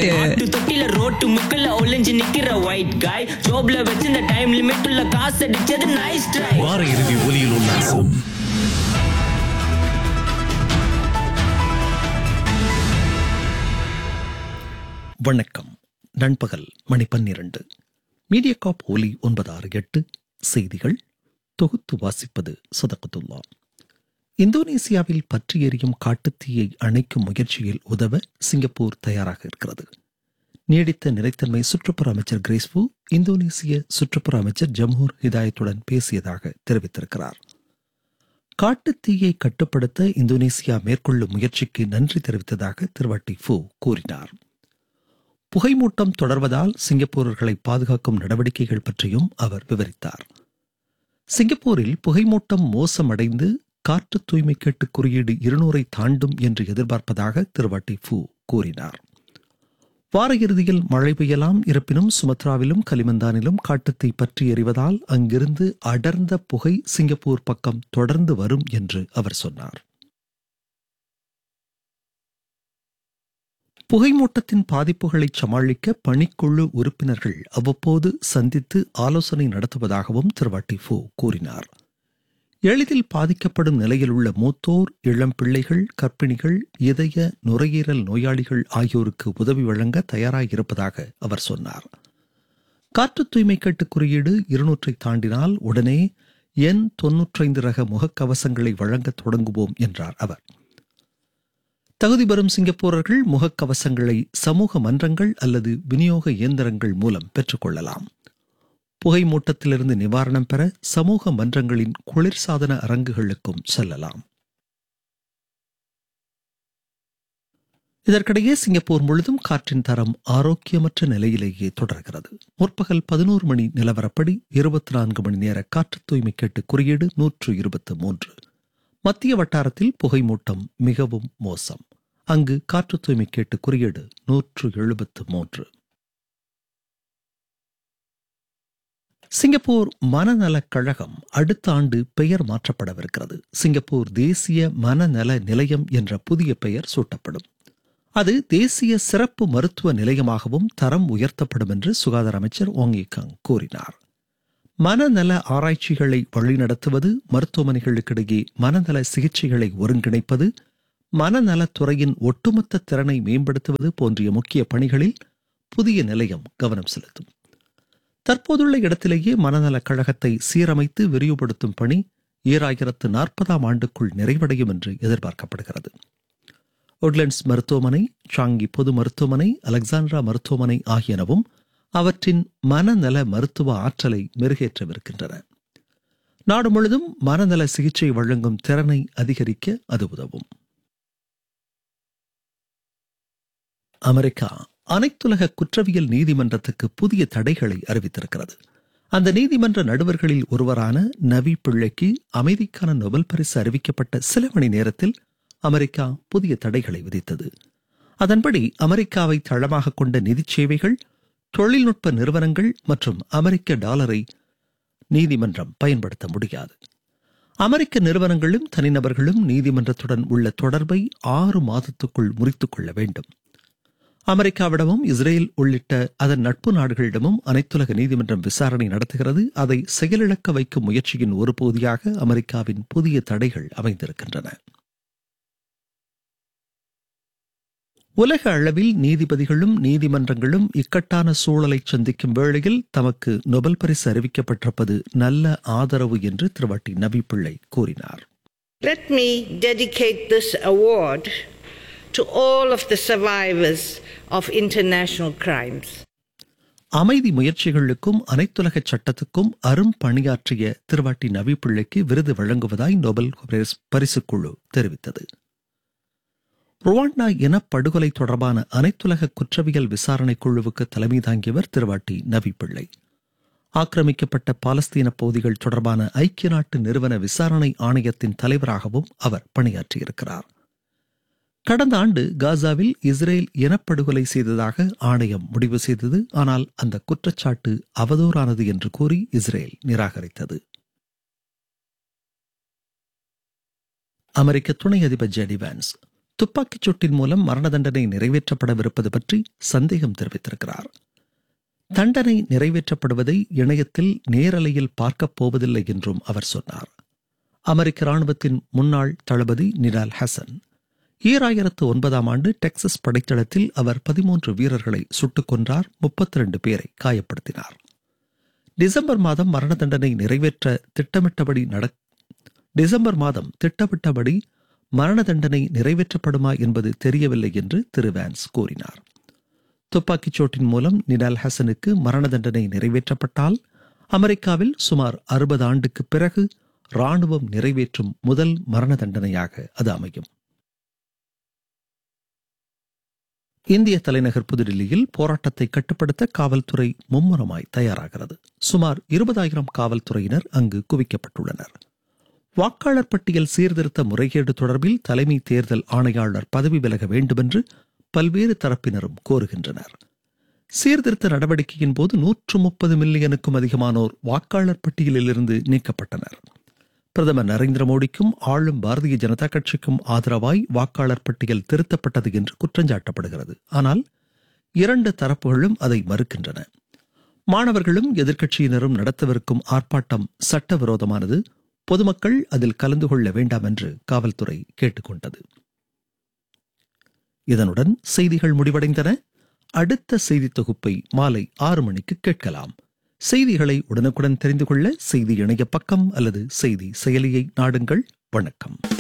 ஆட்டு தொட்டில ரோட்டு முக்கல்ல ஒளிஞ்சு நிக்கிற ஒயிட் காய் ஜோப்ல வச்சிருந்த டைம் லிமிட் உள்ள காசு அடிச்சது நைஸ் ட்ரை வார இறுதி ஒலியில் உல்லாசம் வணக்கம் நண்பகல் மணி பன்னிரண்டு மீடியாகாப் ஒலி ஒன்பது ஆறு எட்டு செய்திகள் தொகுத்து வாசிப்பது சதகத்துல்லா இந்தோனேசியாவில் பற்றி எரியும் காட்டுத்தீயை அணைக்கும் முயற்சியில் உதவ சிங்கப்பூர் தயாராக இருக்கிறது நீடித்த நிலைத்தன்மை சுற்றுப்புற அமைச்சர் கிரேஸ்பு இந்தோனேசிய சுற்றுப்புற அமைச்சர் ஜம்ஹூர் ஹிதாயத்துடன் பேசியதாக தெரிவித்திருக்கிறார் காட்டுத்தீயை கட்டுப்படுத்த இந்தோனேசியா மேற்கொள்ளும் முயற்சிக்கு நன்றி தெரிவித்ததாக திருவாட்டி ஃபு கூறினார் புகைமூட்டம் தொடர்வதால் சிங்கப்பூரர்களை பாதுகாக்கும் நடவடிக்கைகள் பற்றியும் அவர் விவரித்தார் சிங்கப்பூரில் புகைமூட்டம் மோசமடைந்து காற்று தூய்மை கேட்டு குறியீடு இருநூறை தாண்டும் என்று எதிர்பார்ப்பதாக திருவாட்டி ஃபு கூறினார் வார இறுதியில் மழை பெய்யலாம் இருப்பினும் சுமத்ராவிலும் கலிமந்தானிலும் காட்டுத்தீ பற்றி எறிவதால் அங்கிருந்து அடர்ந்த புகை சிங்கப்பூர் பக்கம் தொடர்ந்து வரும் என்று அவர் சொன்னார் புகைமூட்டத்தின் பாதிப்புகளை சமாளிக்க பணிக்குழு உறுப்பினர்கள் அவ்வப்போது சந்தித்து ஆலோசனை நடத்துவதாகவும் திருவாட்டி ஃபோ கூறினார் எளிதில் பாதிக்கப்படும் நிலையில் உள்ள மூத்தோர் இளம் பிள்ளைகள் கர்ப்பிணிகள் இதய நுரையீரல் நோயாளிகள் ஆகியோருக்கு உதவி வழங்க தயாராயிருப்பதாக அவர் சொன்னார் காற்று தூய்மை கேட்டு குறியீடு இருநூற்றை தாண்டினால் உடனே எண் தொன்னூற்றைந்து ரக முகக்கவசங்களை வழங்க தொடங்குவோம் என்றார் அவர் தகுதி பெறும் சிங்கப்பூரர்கள் முகக்கவசங்களை சமூக மன்றங்கள் அல்லது விநியோக இயந்திரங்கள் மூலம் பெற்றுக்கொள்ளலாம் புகை மூட்டத்திலிருந்து நிவாரணம் பெற சமூக மன்றங்களின் குளிர்சாதன அரங்குகளுக்கும் செல்லலாம் இதற்கிடையே சிங்கப்பூர் முழுதும் காற்றின் தரம் ஆரோக்கியமற்ற நிலையிலேயே தொடர்கிறது முற்பகல் பதினோரு மணி நிலவரப்படி இருபத்தி நான்கு மணி நேர காற்று தூய்மை கேட்டு குறியீடு நூற்று இருபத்து மூன்று மத்திய வட்டாரத்தில் புகைமூட்டம் மிகவும் மோசம் அங்கு காற்று தூய்மை கேட்டு குறியீடு நூற்று எழுபத்து மூன்று சிங்கப்பூர் மனநலக் கழகம் அடுத்த ஆண்டு பெயர் மாற்றப்படவிருக்கிறது சிங்கப்பூர் தேசிய மனநல நிலையம் என்ற புதிய பெயர் சூட்டப்படும் அது தேசிய சிறப்பு மருத்துவ நிலையமாகவும் தரம் உயர்த்தப்படும் என்று சுகாதார அமைச்சர் ஓங் கங் கூறினார் மனநல ஆராய்ச்சிகளை வழிநடத்துவது மருத்துவமனைகளுக்கிடையே மனநல சிகிச்சைகளை ஒருங்கிணைப்பது மனநலத்துறையின் ஒட்டுமொத்த திறனை மேம்படுத்துவது போன்ற முக்கிய பணிகளில் புதிய நிலையம் கவனம் செலுத்தும் தற்போதுள்ள இடத்திலேயே மனநலக் கழகத்தை சீரமைத்து விரிவுபடுத்தும் பணி ஈராயிரத்து நாற்பதாம் ஆண்டுக்குள் நிறைவடையும் என்று எதிர்பார்க்கப்படுகிறது உட்லண்ட்ஸ் மருத்துவமனை சாங்கி பொது மருத்துவமனை அலெக்சாண்ட்ரா மருத்துவமனை ஆகியனவும் அவற்றின் மனநல மருத்துவ ஆற்றலை மெருகேற்றவிருக்கின்றன நாடு முழுதும் மனநல சிகிச்சை வழங்கும் திறனை அதிகரிக்க அது உதவும் அமெரிக்கா அனைத்துலக குற்றவியல் நீதிமன்றத்துக்கு புதிய தடைகளை அறிவித்திருக்கிறது அந்த நீதிமன்ற நடுவர்களில் ஒருவரான நவி பிள்ளைக்கு அமைதிக்கான நொபல் பரிசு அறிவிக்கப்பட்ட சில மணி நேரத்தில் அமெரிக்கா புதிய தடைகளை விதித்தது அதன்படி அமெரிக்காவை தளமாக கொண்ட நிதி சேவைகள் தொழில்நுட்ப நிறுவனங்கள் மற்றும் அமெரிக்க டாலரை நீதிமன்றம் பயன்படுத்த முடியாது அமெரிக்க நிறுவனங்களும் தனிநபர்களும் நீதிமன்றத்துடன் உள்ள தொடர்பை ஆறு மாதத்துக்குள் முறித்துக் கொள்ள வேண்டும் அமெரிக்காவிடமும் இஸ்ரேல் உள்ளிட்ட அதன் நட்பு நாடுகளிடமும் அனைத்துலக நீதிமன்றம் விசாரணை நடத்துகிறது அதை செயலிழக்க வைக்கும் முயற்சியின் ஒரு பகுதியாக அமெரிக்காவின் புதிய தடைகள் அமைந்திருக்கின்றன உலக அளவில் நீதிபதிகளும் நீதிமன்றங்களும் இக்கட்டான சூழலை சந்திக்கும் வேளையில் தமக்கு நொபல் பரிசு அறிவிக்கப்பட்டிருப்பது நல்ல ஆதரவு என்று திருவாட்டி நபி பிள்ளை கூறினார் Let me dedicate this award to all of the survivors of international crimes. அமைதி முயற்சிகளுக்கும் அனைத்துலக சட்டத்துக்கும் அரும் பணியாற்றிய திருவாட்டி நவி பிள்ளைக்கு விருது வழங்குவதாய் நோபல் பரிசுக்குழு தெரிவித்தது ருவாண்டா இனப்படுகொலை தொடர்பான அனைத்துலக குற்றவியல் விசாரணை குழுவுக்கு தலைமை தாங்கியவர் திருவாட்டி நவி பிள்ளை ஆக்கிரமிக்கப்பட்ட பாலஸ்தீன பகுதிகள் தொடர்பான ஐக்கிய நாட்டு நிறுவன விசாரணை ஆணையத்தின் தலைவராகவும் அவர் பணியாற்றியிருக்கிறார் கடந்த ஆண்டு காசாவில் இஸ்ரேல் இனப்படுகொலை செய்ததாக ஆணையம் முடிவு செய்தது ஆனால் அந்த குற்றச்சாட்டு அவதூறானது என்று கூறி இஸ்ரேல் நிராகரித்தது அமெரிக்க துணை அதிபர் ஜெடி வான்ஸ் துப்பாக்கிச் சூட்டின் மூலம் மரண தண்டனை நிறைவேற்றப்படவிருப்பது பற்றி சந்தேகம் தெரிவித்திருக்கிறார் தண்டனை நிறைவேற்றப்படுவதை இணையத்தில் நேரலையில் பார்க்கப் போவதில்லை என்றும் அவர் சொன்னார் அமெரிக்க ராணுவத்தின் முன்னாள் தளபதி நிடால் ஹசன் ஈராயிரத்து ஒன்பதாம் ஆண்டு டெக்சஸ் படைத்தளத்தில் அவர் பதிமூன்று வீரர்களை சுட்டுக் கொன்றார் முப்பத்தி ரெண்டு பேரை காயப்படுத்தினார் டிசம்பர் மாதம் மரண தண்டனை நிறைவேற்ற திட்டமிட்டபடி நட டிசம்பர் மாதம் திட்டமிட்டபடி மரண தண்டனை நிறைவேற்றப்படுமா என்பது தெரியவில்லை என்று திரு வேன்ஸ் கூறினார் துப்பாக்கிச் சூட்டின் மூலம் நிடால் ஹசனுக்கு மரண தண்டனை நிறைவேற்றப்பட்டால் அமெரிக்காவில் சுமார் அறுபது ஆண்டுக்கு பிறகு ராணுவம் நிறைவேற்றும் முதல் மரண தண்டனையாக அது அமையும் இந்திய தலைநகர் புதுடில்லியில் போராட்டத்தை கட்டுப்படுத்த காவல்துறை மும்முரமாய் தயாராகிறது சுமார் இருபதாயிரம் காவல்துறையினர் அங்கு குவிக்கப்பட்டுள்ளனர் வாக்காளர் பட்டியல் சீர்திருத்த முறைகேடு தொடர்பில் தலைமை தேர்தல் ஆணையாளர் பதவி விலக வேண்டுமென்று பல்வேறு தரப்பினரும் கோருகின்றனர் சீர்திருத்த நடவடிக்கையின் போது நூற்று முப்பது மில்லியனுக்கும் அதிகமானோர் வாக்காளர் பட்டியலிலிருந்து நீக்கப்பட்டனர் பிரதமர் நரேந்திர மோடிக்கும் ஆளும் பாரதிய ஜனதா கட்சிக்கும் ஆதரவாய் வாக்காளர் பட்டியல் திருத்தப்பட்டது என்று குற்றஞ்சாட்டப்படுகிறது ஆனால் இரண்டு தரப்புகளும் அதை மறுக்கின்றன மாணவர்களும் எதிர்க்கட்சியினரும் நடத்தவிருக்கும் ஆர்ப்பாட்டம் சட்டவிரோதமானது பொதுமக்கள் அதில் கலந்து கொள்ள வேண்டாம் என்று காவல்துறை கேட்டுக்கொண்டது இதனுடன் செய்திகள் முடிவடைந்தன அடுத்த செய்தி தொகுப்பை மாலை ஆறு மணிக்கு கேட்கலாம் செய்திகளை உடனுக்குடன் தெரிந்து கொள்ள செய்தி இணைய பக்கம் அல்லது செய்தி செயலியை நாடுங்கள் வணக்கம்